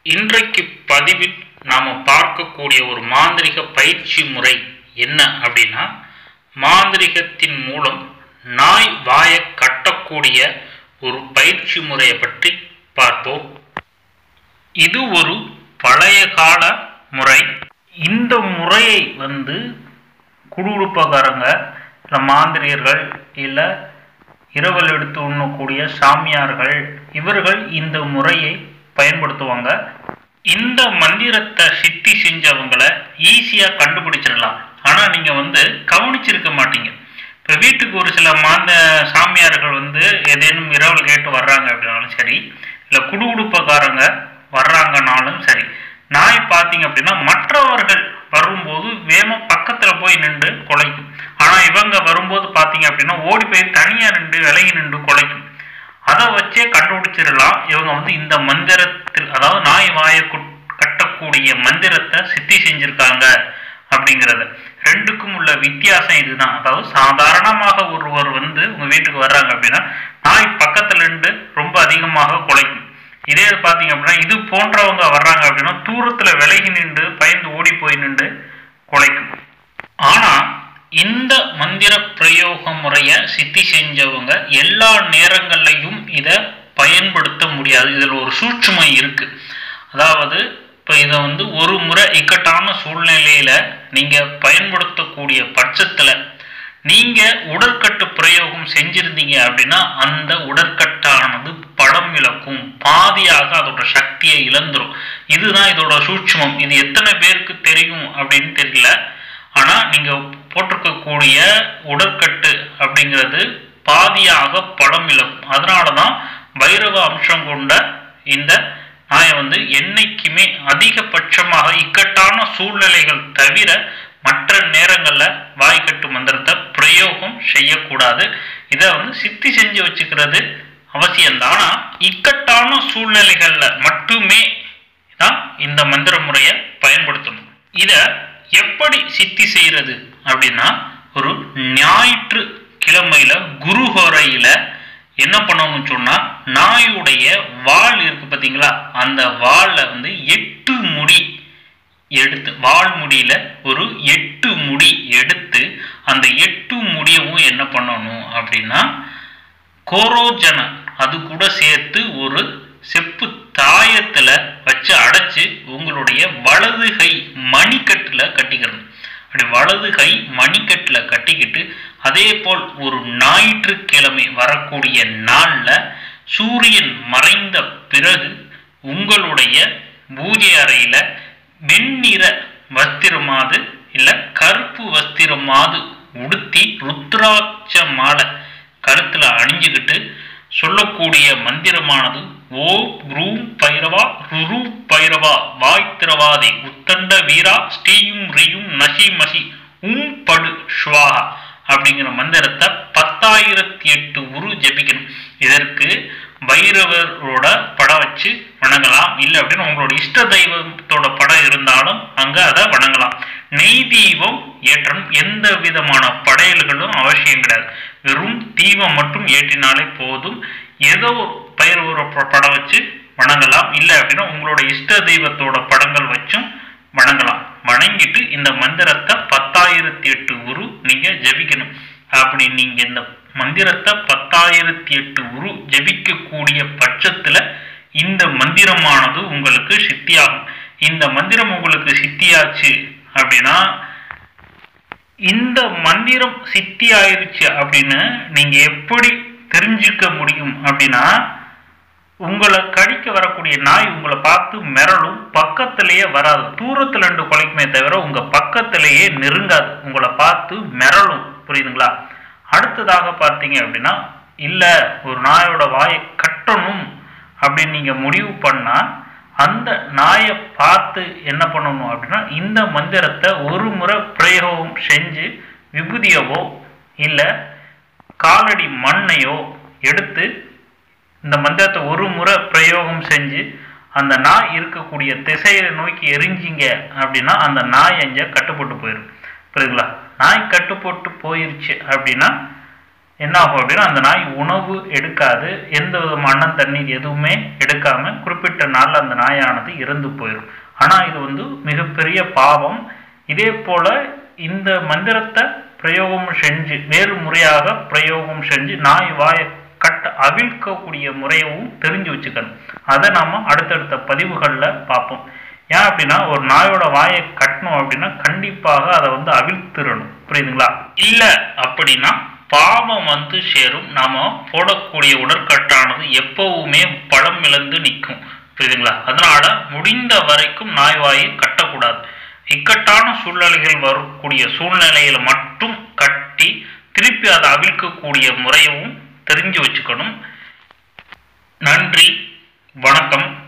இன்றைக்கு பதிவில் நாம் பார்க்கக்கூடிய ஒரு மாந்திரிக பயிற்சி முறை என்ன அப்படின்னா மாந்திரிகத்தின் மூலம் நாய் வாயை கட்டக்கூடிய ஒரு பயிற்சி முறையை பற்றி பார்ப்போம் இது ஒரு பழைய கால முறை இந்த முறையை வந்து குடுகுடுப்பக்காரங்க இல்லை மாந்திரியர்கள் இல்லை இரவல் எடுத்து உண்ணக்கூடிய சாமியார்கள் இவர்கள் இந்த முறையை பயன்படுத்துவாங்க இந்த மந்திரத்தை சித்தி செஞ்சவங்களை ஈஸியாக கண்டுபிடிச்சிடலாம் ஆனால் நீங்கள் வந்து கவனிச்சிருக்க மாட்டீங்க இப்போ வீட்டுக்கு ஒரு சில மாந்த சாமியார்கள் வந்து ஏதேனும் இரவல் கேட்டு வர்றாங்க அப்படின்னாலும் சரி இல்லை குடுகுடுப்பக்காரங்க வர்றாங்கனாலும் சரி நாய் பார்த்தீங்க அப்படின்னா மற்றவர்கள் வரும்போது வேம பக்கத்தில் போய் நின்று குலைக்கும் ஆனால் இவங்க வரும்போது பார்த்தீங்க அப்படின்னா ஓடி போய் தனியாக நின்று விலகி நின்று குலைக்கும் அதை வச்சே கண்டுபிடிச்சிடலாம் இவங்க வந்து இந்த மந்திரத்தில் அதாவது நாய் வாயை கு- கட்டக்கூடிய மந்திரத்தை சித்தி செஞ்சிருக்காங்க அப்படிங்கிறத ரெண்டுக்கும் உள்ள வித்தியாசம் இதுதான் அதாவது சாதாரணமாக ஒருவர் வந்து உங்க வீட்டுக்கு வர்றாங்க அப்படின்னா நாய் பக்கத்துல இருந்து ரொம்ப அதிகமாக குலைக்கும் இதே இது பார்த்தீங்க அப்படின்னா இது போன்றவங்க வர்றாங்க அப்படின்னா தூரத்துல விலகி நின்று பயந்து ஓடி போய் நின்று குலைக்கும் ஆனா இந்த மந்திர பிரயோக முறைய சித்தி செஞ்சவங்க எல்லா நேரங்கள்லையும் இதை பயன்படுத்த முடியாது இதில் ஒரு சூட்சுமை இருக்கு அதாவது இப்போ இதை வந்து ஒரு முறை இக்கட்டான சூழ்நிலையில நீங்க பயன்படுத்தக்கூடிய பட்சத்துல நீங்க உடற்கட்டு பிரயோகம் செஞ்சிருந்தீங்க அப்படின்னா அந்த உடற்கட்டானது படம் இழக்கும் பாதியாக அதோட சக்தியை இழந்துரும் இதுதான் இதோட சூட்சுமம் இது எத்தனை பேருக்கு தெரியும் அப்படின்னு தெரியல ஆனா நீங்க போட்டிருக்கக்கூடிய உடற்கட்டு அப்படிங்கிறது பாதியாக படம் இழக்கும் அதனாலதான் பைரவ அம்சம் கொண்ட இந்த நாயை வந்து என்னைக்குமே அதிகபட்சமாக இக்கட்டான சூழ்நிலைகள் தவிர மற்ற நேரங்கள்ல வாய்க்கட்டு மந்திரத்தை பிரயோகம் செய்யக்கூடாது இதை வந்து சித்தி செஞ்சு வச்சுக்கிறது அவசியம்தான் ஆனா இக்கட்டான சூழ்நிலைகள்ல மட்டுமே தான் இந்த மந்திர முறையை பயன்படுத்தணும் இத எப்படி சித்தி செய்யறது அப்படின்னா ஒரு ஞாயிற்று கிழமையில குருஹோரையில என்ன பண்ணணும்னு சொன்னா நாயுடைய வால் இருக்கு பாத்தீங்களா அந்த வால்ல வந்து எட்டு முடி எடுத்து வால் முடியில ஒரு எட்டு முடி எடுத்து அந்த எட்டு முடியவும் என்ன பண்ணணும் அப்படின்னா கோரோஜன அது கூட சேர்த்து ஒரு செப்பு தாயத்துல வச்சு அடைச்சு உங்களுடைய வலது கை மணிக்கட்டுல கட்டிக்கிறணும் அப்படி வலது கை மணிக்கட்டுல கட்டிக்கிட்டு அதே போல் ஒரு ஞாயிற்றுக்கிழமை வரக்கூடிய நாள்ல சூரியன் மறைந்த பிறகு உங்களுடைய பூஜை அறையில வெண்ணிற வஸ்திரமாது இல்ல கருப்பு வஸ்திரமாது உடுத்தி ருத்ராட்ச மாலை கழுத்துல அணிஞ்சுக்கிட்டு சொல்லக்கூடிய மந்திரமானது ஓ ரூம் பைரவா ருரு பைரவா வாய் திரவாதி உத்தண்ட வீரா ஸ்ரீயும் ரியும் நசி மசி உம் படு ஸ்வாஹா அப்படிங்கிற மந்திரத்தை பத்தாயிரத்தி எட்டு உரு ஜபிக்கணும் இதற்கு பைரவரோட படம் வச்சு வணங்கலாம் இல்லை அப்படின்னு உங்களோட இஷ்ட தெய்வத்தோட படம் இருந்தாலும் அங்க அதை வணங்கலாம் நெய் தீபம் ஏற்றணும் எந்த விதமான படையல்களும் அவசியம் கிடையாது வெறும் தீபம் மட்டும் ஏற்றினாலே போதும் ஏதோ ஒரு பைரவர ப- படம் வச்சு வணங்கலாம் இல்லை அப்படின்னா உங்களோட இஷ்ட தெய்வத்தோட படங்கள் வச்சும் வணங்கலாம் வணங்கிட்டு இந்த மந்திரத்தை பத்தாயிரத்தி எட்டு உரு நீங்க ஜெபிக்கணும் அப்படி நீங்க இந்த மந்திரத்தை பத்தாயிரத்தி எட்டு உரு ஜெபிக்கக்கூடிய பட்சத்துல இந்த மந்திரமானது உங்களுக்கு சித்தியாகும் இந்த மந்திரம் உங்களுக்கு சித்தியாச்சு அப்படின்னா இந்த மந்திரம் சித்தி ஆயிருச்சு அப்படின்னு நீங்க எப்படி தெரிஞ்சுக்க முடியும் அப்படின்னா உங்களை கடிக்க வரக்கூடிய நாய் உங்களை பார்த்து மிரளும் பக்கத்திலேயே வராது தூரத்துல இருந்து குலைக்குமே தவிர உங்க பக்கத்திலேயே நெருங்காது உங்களை பார்த்து மிரளும் புரியுதுங்களா அடுத்ததாக பார்த்தீங்க அப்படின்னா இல்ல ஒரு நாயோட வாயை கட்டணும் அப்படின்னு நீங்க முடிவு பண்ணா அந்த நாயை பார்த்து என்ன பண்ணணும் அப்படின்னா இந்த மந்திரத்தை ஒரு முறை பிரயோகம் செஞ்சு விபூதியவோ இல்லை காலடி மண்ணையோ எடுத்து இந்த மந்திரத்தை ஒரு முறை பிரயோகம் செஞ்சு அந்த நாய் இருக்கக்கூடிய திசையை நோக்கி எரிஞ்சிங்க அப்படின்னா அந்த நாய் அங்கே கட்டுப்பட்டு போயிடும் புரியுதுங்களா நாய் கட்டுப்பட்டு போயிருச்சு அப்படின்னா என்ன ஆகும் அப்படின்னா அந்த நாய் உணவு எடுக்காது எந்த விதமான அன்னம் தண்ணீர் எதுவுமே எடுக்காம குறிப்பிட்ட நாள்ல அந்த நாயானது இறந்து போயிடும் ஆனா இது வந்து மிகப்பெரிய பாவம் இதே போல இந்த மந்திரத்தை பிரயோகம் செஞ்சு வேறு முறையாக பிரயோகம் செஞ்சு நாய் வாயை கட்ட அவிழ்க்கக்கூடிய முறையவும் தெரிஞ்சு வச்சுக்கணும் அதை நாம அடுத்தடுத்த பதிவுகளில் பார்ப்போம் ஏன் அப்படின்னா ஒரு நாயோட வாயை கட்டணும் அப்படின்னா கண்டிப்பாக அதை வந்து அவிழ்த்துறணும் புரியுதுங்களா இல்லை அப்படின்னா பாவம் வந்து சேரும் நாம போடக்கூடிய உடற்கட்டானது எப்பவுமே பழம் இழந்து நிற்கும் புரியுதுங்களா அதனால முடிந்த வரைக்கும் நாய் வாயை கட்டக்கூடாது இக்கட்டான சூழ்நிலைகள் வரக்கூடிய சூழ்நிலையில மட்டும் கட்டி திருப்பி அதை அவிழ்க்கக்கூடிய முறையவும் தெரிஞ்சு வச்சுக்கணும் நன்றி வணக்கம்